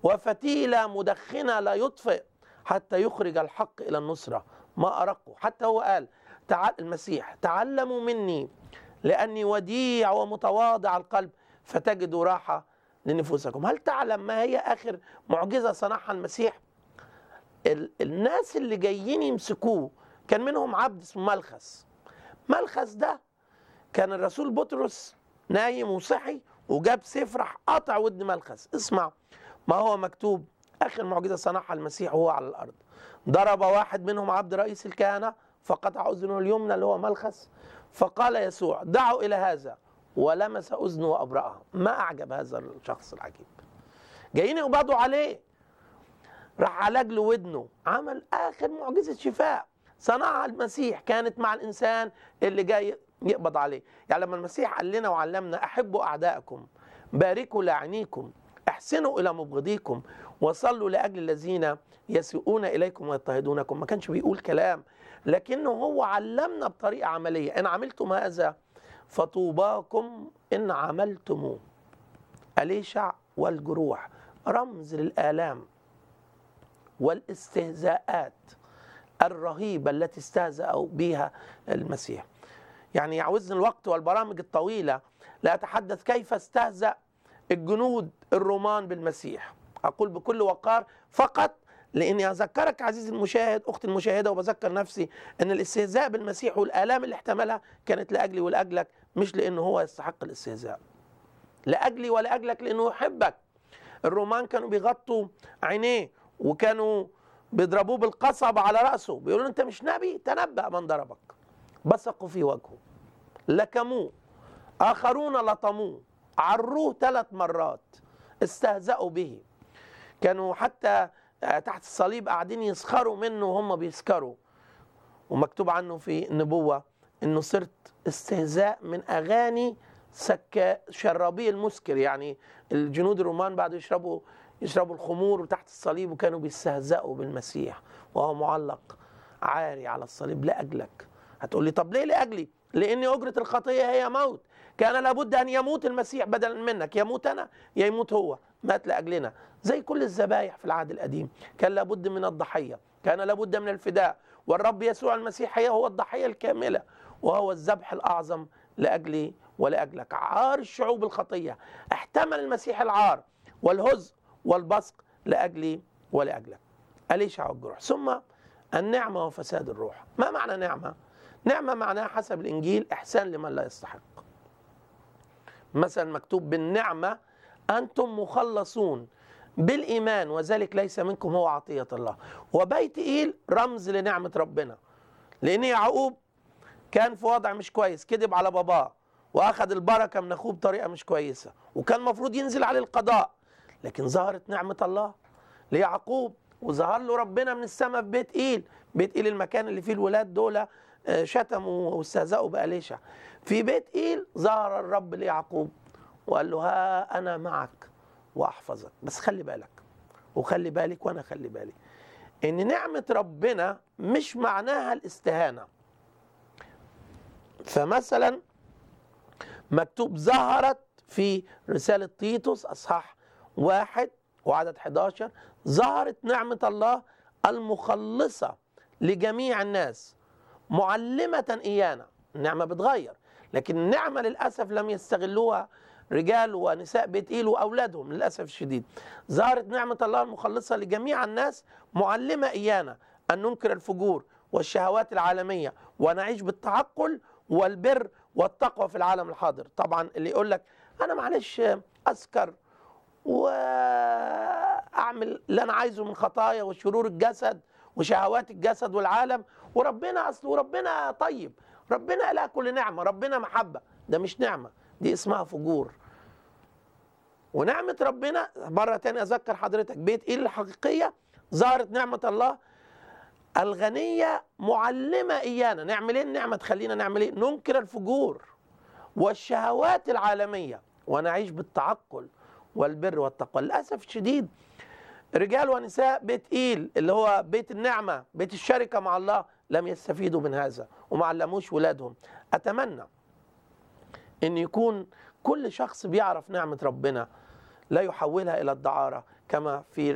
وفتيلة مدخنة لا يطفئ حتى يخرج الحق إلى النصرة ما أرقه حتى هو قال تعال المسيح تعلموا مني لأني وديع ومتواضع القلب فتجدوا راحة لنفوسكم هل تعلم ما هي آخر معجزة صنعها المسيح ال- الناس اللي جايين يمسكوه كان منهم عبد اسمه ملخس ملخس ده كان الرسول بطرس نايم وصحي وجاب سيف راح قطع ودن ملخس اسمع ما هو مكتوب اخر معجزه صنعها المسيح وهو على الارض ضرب واحد منهم عبد رئيس الكهنه فقطع اذنه اليمنى اللي هو ملخس فقال يسوع دعوا الى هذا ولمس اذنه وابراها ما اعجب هذا الشخص العجيب جايين يقبضوا عليه راح عالج له ودنه عمل اخر معجزه شفاء صنعها المسيح كانت مع الانسان اللي جاي يقبض عليه يعني لما المسيح قال لنا وعلمنا احبوا اعدائكم باركوا لاعنيكم احسنوا الى مبغضيكم وصلوا لاجل الذين يسيئون اليكم ويضطهدونكم ما كانش بيقول كلام لكنه هو علمنا بطريقه عمليه ان عملتم هذا فطوباكم ان عملتموه اليشع والجروح رمز للالام والاستهزاءات الرهيبه التي استهزأوا بها المسيح يعني يعوزني الوقت والبرامج الطويله لا اتحدث كيف استهزأ الجنود الرومان بالمسيح اقول بكل وقار فقط لاني اذكرك عزيزي المشاهد اختي المشاهده وبذكر نفسي ان الاستهزاء بالمسيح والالام اللي احتملها كانت لاجلي ولاجلك مش لانه هو يستحق الاستهزاء لاجلي ولاجلك لانه يحبك الرومان كانوا بيغطوا عينيه وكانوا بيضربوه بالقصب على راسه بيقولوا له انت مش نبي تنبأ من ضربك بصقوا في وجهه لكموه اخرون لطموه عروه ثلاث مرات استهزأوا به كانوا حتى آه، تحت الصليب قاعدين يسخروا منه وهم بيسكروا ومكتوب عنه في النبوة انه صرت استهزاء من اغاني سكا شرابي المسكر يعني الجنود الرومان بعد يشربوا يشربوا الخمور تحت الصليب وكانوا بيستهزئوا بالمسيح وهو معلق عاري على الصليب لاجلك هتقول لي طب ليه لاجلي لان اجره الخطيه هي موت كان لابد ان يموت المسيح بدلا منك يموت انا يا يموت هو مات لاجلنا زي كل الذبايح في العهد القديم كان لابد من الضحيه كان لابد من الفداء والرب يسوع المسيح هي هو الضحيه الكامله وهو الذبح الاعظم لاجلي ولاجلك عار الشعوب الخطيه احتمل المسيح العار والهزء والبصق لاجلي ولاجلك اليشع والجروح ثم النعمه وفساد الروح ما معنى نعمه نعمه معناها حسب الانجيل احسان لمن لا يستحق مثلا مكتوب بالنعمه انتم مخلصون بالايمان وذلك ليس منكم هو عطيه الله وبيت ايل رمز لنعمه ربنا لان يعقوب كان في وضع مش كويس كذب على باباه واخذ البركه من اخوه بطريقه مش كويسه وكان المفروض ينزل عليه القضاء لكن ظهرت نعمه الله ليعقوب وظهر له ربنا من السماء في بيت ايل بيت ايل المكان اللي فيه الولاد دول آه، شتموا واستهزأوا بأليشع في بيت ايل ظهر الرب ليعقوب وقال له ها انا معك واحفظك بس خلي بالك وخلي بالك وانا خلي بالي ان نعمه ربنا مش معناها الاستهانه فمثلا مكتوب ظهرت في رساله تيتوس اصحاح واحد وعدد 11 ظهرت نعمه الله المخلصه لجميع الناس معلمه ايانا النعمه بتغير لكن النعمه للاسف لم يستغلوها رجال ونساء بيت ايل واولادهم للاسف الشديد ظهرت نعمه الله المخلصه لجميع الناس معلمه ايانا ان ننكر الفجور والشهوات العالميه ونعيش بالتعقل والبر والتقوى في العالم الحاضر طبعا اللي يقول لك انا معلش اسكر واعمل اللي انا عايزه من خطايا وشرور الجسد وشهوات الجسد والعالم وربنا اصل وربنا طيب ربنا لا كل نعمه ربنا محبه ده مش نعمه دي اسمها فجور ونعمه ربنا مره تانية اذكر حضرتك بيت ايه الحقيقيه ظهرت نعمه الله الغنيه معلمه ايانا نعمل ايه النعمه تخلينا نعمل ايه ننكر الفجور والشهوات العالميه ونعيش بالتعقل والبر والتقوى للاسف الشديد رجال ونساء بيت ايل اللي هو بيت النعمه بيت الشركه مع الله لم يستفيدوا من هذا وما علموش ولادهم اتمنى ان يكون كل شخص بيعرف نعمه ربنا لا يحولها الى الدعاره كما في